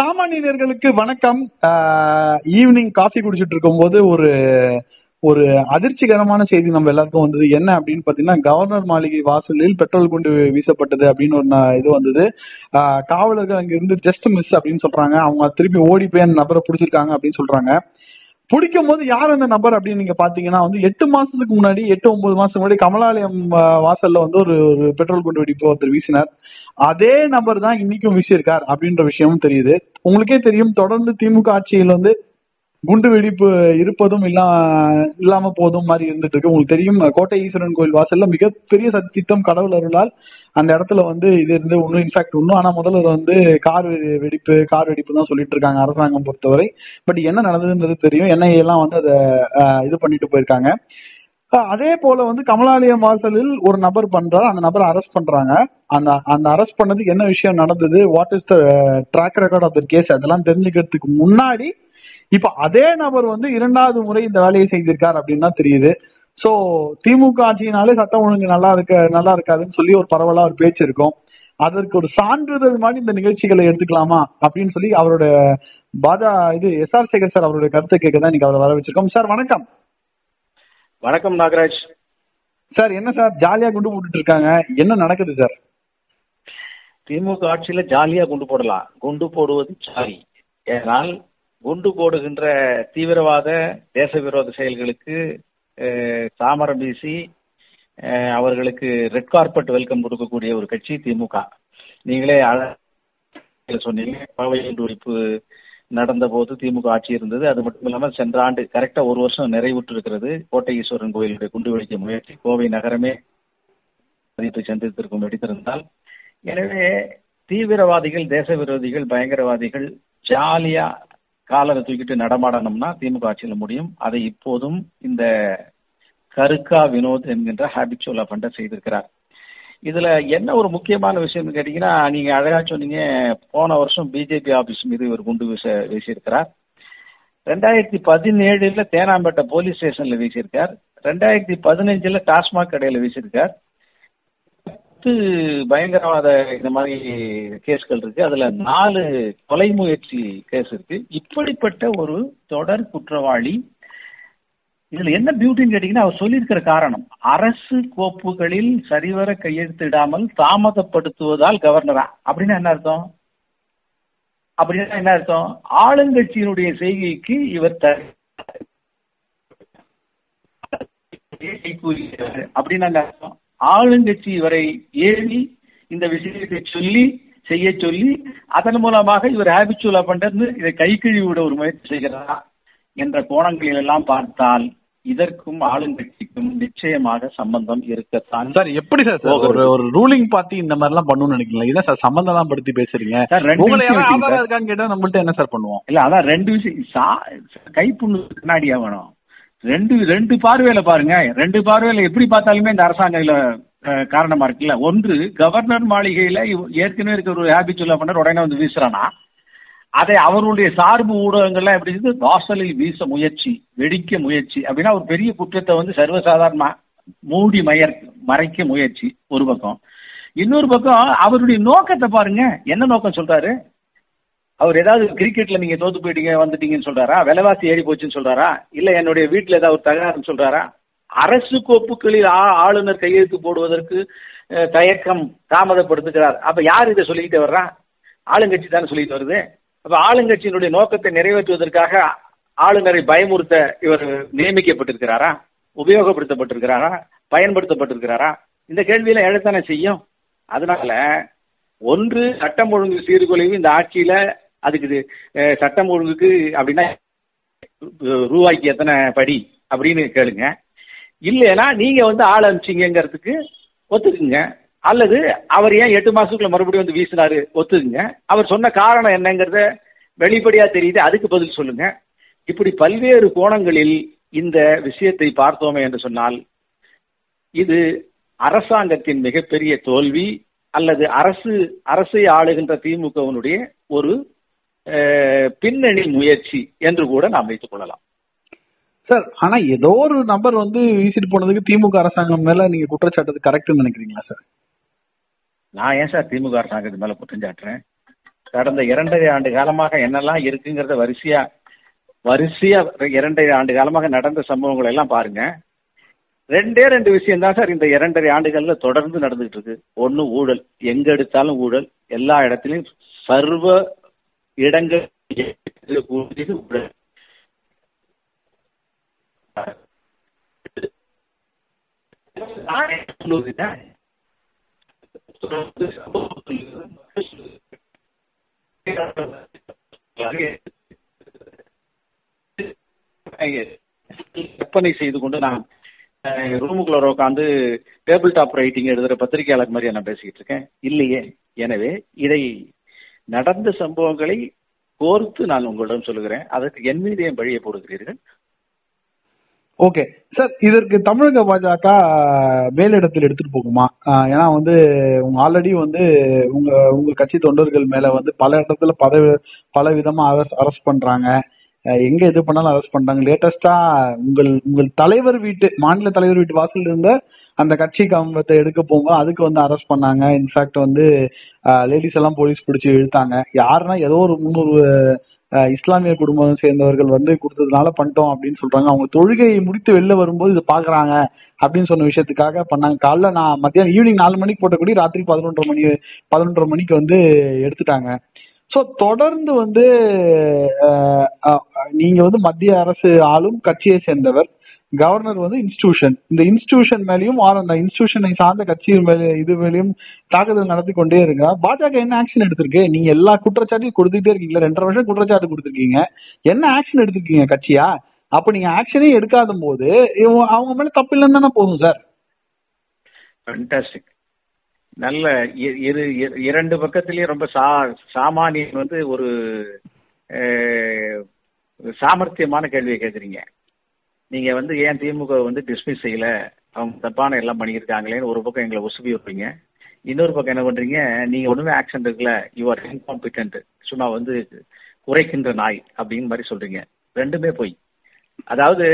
சாமானியர்களுக்கு வணக்கம் evening coffee குடிச்சிட்டு இருக்கும்போது ஒரு ஒரு அதிர்ச்சிகரமான செய்தி நம்ம எல்லாருக்கும் வந்தது என்ன அப்படின்னு பாத்தீங்கன்னா கவர்னர் மாளிகை வாசலில் பெட்ரோல் குண்டு வீசப்பட்டது அப்படின்னு ஒரு ந- இது வந்தது ஆஹ் காவலர்கள் அங்க இருந்து ஜஸ்ட் மிஸ் அப்படின்னு சொல்றாங்க அவங்க திருப்பி ஓடி போய் அந்த நபரை பிடிச்சிருக்காங்க அப்படின்னு சொல்றாங்க பிடிக்கும் போது யார் அந்த நபர் அப்படின்னு நீங்க பாத்தீங்கன்னா வந்து எட்டு மாசத்துக்கு முன்னாடி எட்டு ஒன்பது மாசத்துக்கு முன்னாடி கமலாலயம் ஆஹ், வாசல்ல வந்து ஒரு ஒரு பெட்ரோல் குண்டு வெடிப்பு ஒருத்தர் வீசினார் அதே நபர் தான் இன்னைக்கும் வீசியிருக்கார் அப்படின்ற விஷயமும் தெரியுது உங்களுக்கே தெரியும் தொடர்ந்து திமுக ஆட்சியில் வந்து குண்டு வெடிப்பு இருப்பதும் இல்லா இல்லாம போதும் மாதிரி இருந்துட்டு இருக்கு உங்களுக்கு தெரியும் கோட்டை ஈஸ்வரன் கோயில் வாசல்ல மிகப்பெரிய சத்தித்தம் கடவுள் அருளால் அந்த இடத்துல வந்து இது இருந்து ஒன்றும் இன்ஃபேக்ட் இன்னும் ஆனா முதல்ல வந்து கார் வெ- வெடிப்பு கார் வெடிப்பு தான் சொல்லிட்டு இருக்காங்க அரசாங்கம் பொறுத்தவரை பட் என்ன நடந்ததுன்றது தெரியும் என்ஐஏ எல்லாம் வந்து அதை ஆஹ், இது பண்ணிட்டு போயிருக்காங்க ஆஹ், அதே போல வந்து கமலாலயம் வாசலில் ஒரு நபர் பண்றாரு அந்த நபரை அரெஸ்ட் பண்றாங்க அந்த அந்த அரெஸ்ட் பண்ணதுக்கு என்ன விஷயம் நடந்தது what is the track record of the case அதெல்லாம் தெரிஞ்சுக்கிறதுக்கு முன்னாடி இப்ப அதே நபர் வந்து இரண்டாவது முறை இந்த வேலையை செய்திருக்கார் அப்படின்னு தான் தெரியுது சோ திமுக ஆட்சியினாலே சட்டம் ஒழுங்கு நல்லா இருக்க நல்லா இருக்காதுன்னு சொல்லி ஒரு பரவலா ஒரு பேச்சு இருக்கும் அதற்கு ஒரு சான்றிதழ் மாதிரி இந்த நிகழ்ச்சிகளை எடுத்துக்கலாமா அப்படின்னு சொல்லி அவரோட பாஜா இது எஸ் ஆர் சேகர் சார் அவருடைய கருத்தை கேட்க தான் இன்னைக்கு அவரை வர வச்சிருக்கோம் சார் வணக்கம் வணக்கம் நாகராஜ் சார் என்ன சார் ஜாலியா குண்டு போட்டுட்டு இருக்காங்க என்ன நடக்குது சார் திமுக ஆட்சியில ஜாலியா குண்டு போடலாம் குண்டு போடுவது ஜாலி ஏனால் குண்டு போடுகின்ற தீவிரவாத தேச விரோத செயல்களுக்கு அஹ், சாமரம் வீசி அஹ், அவர்களுக்கு ரெட் கார்பெட் வெல்கம் கொடுக்கக்கூடிய ஒரு கட்சி திமுக நீங்களே அழ- சொன்னீங்க பாவை குண்டு வெடிப்பு நடந்த போது திமுக ஆட்சி இருந்தது அது மட்டும் இல்லாமல் சென்ற ஆண்டு கரெக்டா ஒரு வருஷம் நிறைவுற்று இருக்கிறது கோட்டை ஈஸ்வரன் கோயிலுடைய குண்டு வெடிக்க முயற்சி கோவை நகரமே மதிப்பு சந்தித்திருக்கும் வெடித்திருந்தால் எனவே தீவிரவாதிகள் தேச விரோதிகள் பயங்கரவாதிகள் ஜாலியா காலரை தூக்கிட்டு நடமாடணும்னா திமுக ஆட்சியில முடியும் அதை இப்போதும் இந்த கருக்கா வினோத் என்கின்ற ஹேபிச்சுவல் அஃபண்டர் செய்திருக்கிறார் இதுல என்ன ஒரு முக்கியமான விஷயம்னு கேட்டீங்கன்னா நீங்க அழகா சொன்னீங்க போன வருஷம் பிஜேபி ஆபீஸ் மீது இவர் குண்டு வீச வீசியிருக்கிறார் ரெண்டாயிரத்தி பதினேழுல தேனாம்பேட்டை போலீஸ் ஸ்டேஷன்ல வீசியிருக்கார் ரெண்டாயிரத்தி பதினஞ்சுல டாஸ்மாக் கடையில வீசியிருக்கார் பத்து பயங்கரவாத இந்த மாதிரி கேஸ்கள் இருக்கு அதுல நாலு கொலை முயற்சி கேஸ் இருக்கு இப்படிப்பட்ட ஒரு தொடர் குற்றவாளி இதுல என்ன பியூட்டின்னு கேட்டீங்கன்னா அவர் சொல்லியிருக்கிற காரணம் அரசு கோப்புகளில் சரிவர கையெழுத்திடாமல் தாமதப்படுத்துவதால் கவர்னரா அப்படின்னா என்ன அர்த்தம் அப்படின்னா என்ன அர்த்தம் ஆளுங்கட்சியினுடைய செய்கைக்கு இவர் த- கைகூறுகிறார். அப்படின்னா என்ன அர்த்தம் ஆளுங்கட்சி இவரை ஏறி இந்த விஷயத்தை சொல்லி செய்ய சொல்லி அதன் மூலமாக இவர் ஹேபிச்சுவலா பண்றது இதை கை கழுவி விட ஒரு முயற்சி செய்கிறாரா என்ற கோணங்களில் எல்லாம் பார்த்தால் இதற்கும் ஆளுங்கட்சிக்கும் நிச்சயமாக சம்பந்தம் இருக்கத்தான் சார் எப்படி சார் சார் ஒரு ஒரு ரூலிங் பார்ட்டி இந்த மாதிரி எல்லாம் பண்ணணும்னு நினைக்கிறீங்களா இதான் சார் சம்பந்தம் படுத்தி பேசுறீங்க சார், ரெண்டு உங்களை விஷயம் யாராவது இருக்குங்க ஆதாரம் சார். இருக்கான்னு கேட்டா நம்மள்ட்ட என்ன சார் பண்ணுவோம் இல்ல அதான் ரெண்டு விஷயம் சா- கைப்புண்ணு கண்ணாடியா வேணும் ரெண்டு ரெண்டு பார்வையில பாருங்க ரெண்டு பார்வையில எப்படி பார்த்தாலுமே இந்த அரசாங்கம் இதுல அஹ், காரணமா இருக்குல்ல ஒன்று கவர்னர் மாளிகையில இவ- ஏற்கனவே இருக்கிற ஒரு ஹேபிச்சுவலா பண்ண உடனே வந்து வீசுறானா அதை அவருடைய சார்பு ஊடகங்கள்லாம் எப்படி இருக்குது வாசலில் வீச முயற்சி வெடிக்க முயற்சி அப்படின்னா ஒரு பெரிய குற்றத்தை வந்து சர்வசாதாரணமா மூடி மயர் மறைக்க முயற்சி ஒரு பக்கம் இன்னொரு பக்கம் அவருடைய நோக்கத்தை பாருங்க என்ன நோக்கம் சொல்றாரு அவர் ஏதாவது கிரிக்கெட்ல நீங்க தோத்து போயிட்டீங்க வந்துட்டீங்கன்னு சொல்றாரா விலைவாசி ஏறி போச்சுன்னு சொல்றாரா இல்ல என்னுடைய வீட்டுல ஏதாவது ஒரு தகராறுன்னு சொல்றாரா அரசு கோப்புகளில் ஆ- ஆளுநர் கையெழுத்து போடுவதற்கு அஹ், தயக்கம் தாமதப்படுத்துகிறார் அப்ப யார் இதை சொல்லிக்கிட்டு வர்றா ஆளுங்கட்சி தானே சொல்லிட்டு வருது அப்ப ஆளுங்கட்சியினுடைய நோக்கத்தை நிறைவேற்றுவதற்காக ஆளுநரை பயமுறுத்த இவர் நியமிக்கப்பட்டிருக்கிறாரா உபயோகப்படுத்தப்பட்டிருக்கிறாரா பயன்படுத்தப்பட்டிருக்கிறாரா இந்த கேள்வியில எழத்தானே செய்யும் அதனால ஒன்று சட்டம் ஒழுங்கு சீர்குலைவு இந்த ஆட்சியில அதுக்கு இது, அஹ், சட்டம் ஒழுங்குக்கு அப்படின்னா அஹ், ரூபாய்க்கு எத்தனை படி அப்படின்னு கேளுங்க இல்லைன்னா நீங்க வந்து ஆள் அனுப்பிச்சிங்கிறதுக்கு ஒத்துக்குங்க அல்லது அவர் ஏன் எட்டு மாசத்துக்குள்ள மறுபடியும் வந்து வீசினாரு ஒத்துக்குங்க அவர் சொன்ன காரணம் என்னங்கிறத வெளிப்படையா தெரியுது அதுக்கு பதில் சொல்லுங்க இப்படி பல்வேறு கோணங்களில் இந்த விஷயத்தை பார்த்தோமே என்று சொன்னால் இது அரசாங்கத்தின் மிகப்பெரிய தோல்வி அல்லது அரசு அரசை ஆளுகின்ற திமுகவினுடைய ஒரு அஹ், பின்னணி முயற்சி என்று கூட நாம் வைத்துக் கொள்ளலாம் சார் ஆனா ஏதோ ஒரு நபர் வந்து வீசிட்டு போனதுக்கு திமுக அரசாங்கம் மேல நீங்க குற்றச்சாட்டு கரெக்ட்னு நினைக்கிறீங்களா சார் நான் ஏன் சார் திமுக அரசாங்கத்து மேல குற்றம் சாட்டுறேன் கடந்த இரண்டரை ஆண்டு காலமாக என்னெல்லாம் இருக்குங்கிறத வரிசையா வரிசையா இரண்டரை ஆண்டு காலமாக நடந்த சம்பவங்களை எல்லாம் பாருங்க ரெண்டே ரெண்டு விஷயம் தான் சார் இந்த இரண்டரை ஆண்டுகள்ல தொடர்ந்து நடந்துகிட்டு இருக்கு ஒண்ணு ஊழல் எங்க எடுத்தாலும் ஊழல் எல்லா இடத்துலயும் சர்வ இடங்கள் கூடியது ஊழல் நானே சொல்லுவதுதான். தொடர்ந்து கற்பனை செய்து கொண்டு நான் ரூமுக்குள்ள உட்காந்து டேபிள் டாப் ரைட்டிங் எழுதுற பத்திரிகையாளர் மாதிரி நான் பேசிக்கிட்டு இருக்கேன் இல்லையே எனவே இதை நடந்த சம்பவங்களை கோர்த்து நான் உங்களிடம் சொல்லுகிறேன் அதற்கு என் மீது ஏன் பழியை போடுகிறீர்கள் ஓகே சார் இதற்கு தமிழக பாஜக மேலிடத்தில் எடுத்துட்டு போகுமா ஆஹ் ஏன்னா வந்து உங்க ஆல்ரெடி வந்து உங்க உங்க கட்சி தொண்டர்கள் மேல வந்து பல இடத்துல பல பல விதமா அரெஸ்ட் அரெஸ்ட் பண்றாங்க அஹ் எங்க எது பண்ணாலும் அரெஸ்ட் பண்றாங்க லேட்டஸ்டா உங்கள் உங்கள் தலைவர் வீட்டு மாநில தலைவர் வீட்டு வாசல்ல இருந்த அந்த கட்சி கம்பத்தை எடுக்க போகும்போது அதுக்கு வந்து அரெஸ்ட் பண்ணாங்க இன்ஃபேக்ட் வந்து லேடிஸ் எல்லாம் போலீஸ் பிடிச்சி இழுத்தாங்க யாருன்னா ஏதோ ஒரு முன்னூறு அஹ் இஸ்லாமிய குடும்பம் சேர்ந்தவர்கள் வந்து கொடுத்ததுனால பண்ணிட்டோம் அப்படின்னு சொல்றாங்க அவங்க தொழுகையை முடித்து வெளில வரும்போது இது பாக்குறாங்க அப்படின்னு சொன்ன விஷயத்துக்காக பண்ணாங்க காலைல நான் மத்தியானம் ஈவினிங் நாலு மணிக்கு போட்ட கூடி ராத்திரி பதினொன்றரை மணி பதினொன்றரை மணிக்கு வந்து எடுத்துட்டாங்க ஸோ தொடர்ந்து வந்து அஹ், அஹ், நீங்க வந்து மத்திய அரசு ஆளும் கட்சியை சேர்ந்தவர் கவர்னர் வந்து இன்ஸ்டிடியூஷன் இந்த இன்ஸ்டிடியூஷன் மேலேயும் ஆர் அந்த இன்ஸ்டிடியூஷனை சார்ந்த கட்சி மேலே இது மேலேயும் தாக்குதல் நடத்தி கொண்டே இருங்க பாஜக என்ன ஆக்ஷன் எடுத்திருக்கு நீங்க எல்லா குற்றச்சாட்டையும் கொடுத்துட்டே இருக்கீங்களா ரெண்டரை வருஷம் குற்றச்சாட்டு கொடுத்துருக்கீங்க என்ன ஆக்ஷன் எடுத்திருக்கீங்க கட்சியா அப்ப நீங்க ஆக்ஷனே எடுக்காத போது இவங்க- அவங்க மேல தப்பு இல்லைன்னு தானே போதும் சார் ஃபண்டாஸ்டிக் நல்ல இ- இரு இரு- இரண்டு பக்கத்திலயும் ரொம்ப சா சாமானியன் வந்து ஒரு அஹ், சாமர்த்தியமான கேள்வியை கேட்குறீங்க நீங்க வந்து ஏன் திமுக வந்து டிஸ்மிஸ் செய்யல அவங்க தப்பான எல்லாம் பண்ணியிருக்காங்களேன்னு ஒரு பக்கம் எங்களை உசுப்பி வைப்பீங்க இன்னொரு பக்கம் என்ன பண்றீங்க நீங்க ஒண்ணுமே ஆக்ஷன் இருக்குல்ல யூ ஆர் இன்காம்பிட்டன்ட் சும்மா வந்து குறைக்கின்ற நாய் அப்படின்னு மாதிரி சொல்றீங்க ரெண்டுமே போய் அதாவது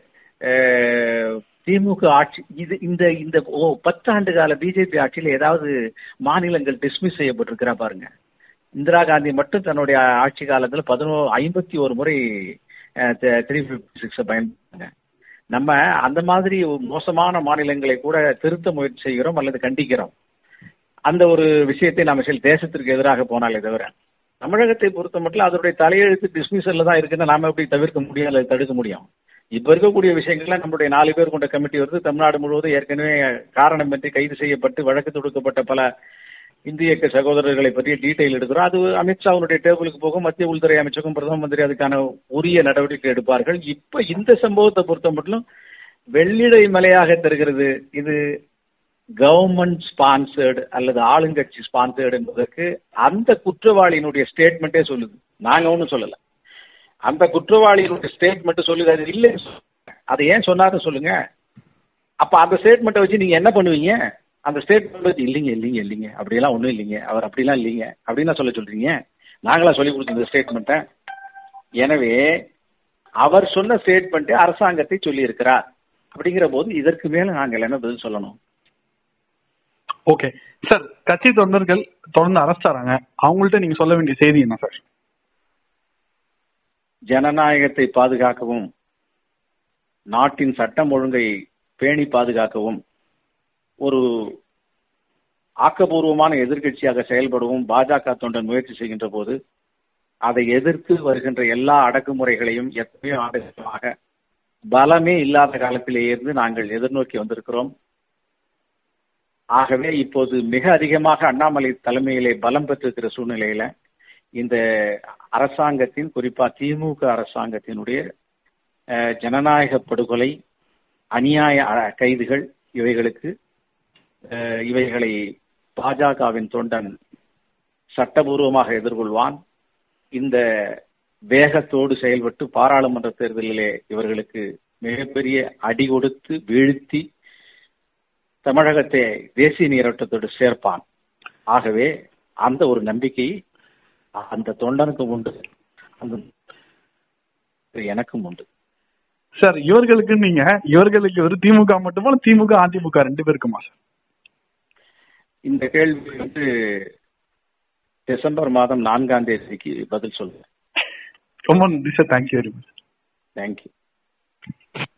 அஹ், திமுக ஆட்சி இது இந்த இந்த ஓ பத்தாண்டு கால பிஜேபி ஆட்சியில் ஏதாவது மாநிலங்கள் டிஸ்மிஸ் செய்யப்பட்டிருக்கிறா பாருங்க இந்திரா காந்தி மட்டும் தன்னுடைய ஆட்சி காலத்துல பதினோ ஐம்பத்தி ஒரு முறை த்ரீ ஃபிஃப்டி சிக்ஸை பயன்படுத்தாங்க நம்ம அந்த மாதிரி மோசமான மாநிலங்களை கூட திருத்த முயற்சி செய்கிறோம் அல்லது கண்டிக்கிறோம் அந்த ஒரு விஷயத்தை நாம சில தேசத்திற்கு எதிராக போனாலே தவிர தமிழகத்தை பொறுத்த மட்டும் அதனுடைய தலையெழுத்து டிஸ்மிஸல்ல தான் இருக்குன்னு நாம எப்படி தவிர்க்க முடியும் அல்லது தடுக்க முடியும் இப்ப இருக்கக்கூடிய விஷயங்கள்ல நம்மளுடைய நாலு பேர் கொண்ட கமிட்டி வருது தமிழ்நாடு முழுவதும் ஏற்கனவே காரணமின்றி கைது செய்யப்பட்டு வழக்கு தொடுக்கப்பட்ட பல இந்திய இயக்க சகோதரர்களை பற்றிய டீட்டெயில் எடுக்கிறோம் அது அமித்ஷாவுடைய டேபிளுக்கு போகும் மத்திய உள்துறை அமைச்சகம் பிரதம மந்திரி அதுக்கான உரிய நடவடிக்கை எடுப்பார்கள் இப்ப இந்த சம்பவத்தை பொறுத்த மட்டும் வெள்ளிடை மலையாக தருகிறது இது கவர்மெண்ட் ஸ்பான்சர்டு அல்லது ஆளுங்கட்சி ஸ்பான்சர்டு என்பதற்கு அந்த குற்றவாளியினுடைய ஸ்டேட்மெண்ட்டே சொல்லுது நாங்க ஒன்றும் சொல்லல அந்த குற்றவாளியினுடைய ஸ்டேட்மெண்ட் சொல்லுது அது இல்லைன்னு சொல்லுங்க. அதை ஏன் சொன்னாரு சொல்லுங்க அப்ப அந்த ஸ்டேட்மெண்ட்டை வச்சு நீங்க என்ன பண்ணுவீங்க அந்த ஸ்டேட்மெண்ட் வச்சு இல்லைங்க இல்லைங்க இல்லைங்க அப்படியெல்லாம் ஒன்றும் இல்லைங்க அவர் அப்படிலாம் இல்லைங்க அப்படின்னு சொல்ல சொல்றீங்க நாங்களா சொல்லி கொடுத்தோம் இந்த ஸ்டேட்மெண்ட்டை எனவே அவர் சொன்ன ஸ்டேட்மெண்ட் அரசாங்கத்தை சொல்லி இருக்கிறார் அப்படிங்கிற போது இதற்கு மேல நாங்கள் என்ன பதில் சொல்லணும் ஓகே சார் கட்சி தொண்டர்கள் தொடர்ந்து அரெஸ்ட் ஆறாங்க அவங்கள்ட்ட நீங்க சொல்ல வேண்டிய செய்தி என்ன சார் ஜனநாயகத்தை பாதுகாக்கவும் நாட்டின் சட்டம் ஒழுங்கை பேணி பாதுகாக்கவும் ஒரு ஆக்கப்பூர்வமான எதிர்க்கட்சியாக செயல்படவும் பாஜக தொண்டன் முயற்சி செய்கின்ற போது அதை எதிர்த்து வருகின்ற எல்லா அடக்குமுறைகளையும் எத்தனையோ ஆண்டுகளாக பலமே இல்லாத காலத்திலேயே இருந்து நாங்கள் எதிர்நோக்கி வந்திருக்கிறோம் ஆகவே இப்போது மிக அதிகமாக அண்ணாமலை தலைமையிலே பலம் பெற்றிருக்கிற சூழ்நிலையில இந்த அரசாங்கத்தின் குறிப்பா திமுக அரசாங்கத்தினுடைய அஹ், ஜனநாயக படுகொலை அநியாய அ- கைதுகள் இவைகளுக்கு அஹ், இவைகளை பாஜகவின் தொண்டன் சட்டபூர்வமாக எதிர்கொள்வான் இந்த வேகத்தோடு செயல்பட்டு பாராளுமன்ற தேர்தலிலே இவர்களுக்கு மிகப்பெரிய அடி கொடுத்து வீழ்த்தி தமிழகத்தை தேசிய நீரோட்டத்தோடு சேர்ப்பான் ஆகவே அந்த ஒரு நம்பிக்கை அந்த தொண்டனுக்கு உண்டு அந்த எனக்கும் உண்டு சார் இவர்களுக்கு நீங்க இவர்களுக்கு ஒரு திமுக மட்டுமா இல்ல திமுக அதிமுக ரெண்டு பேருக்குமா சார் இந்த கேள்வி வந்து டிசம்பர் மாதம் நான்காம் தேதிக்கு பதில் சொல்லுங்க ரொம்ப நன்றி sir thank you very much thank you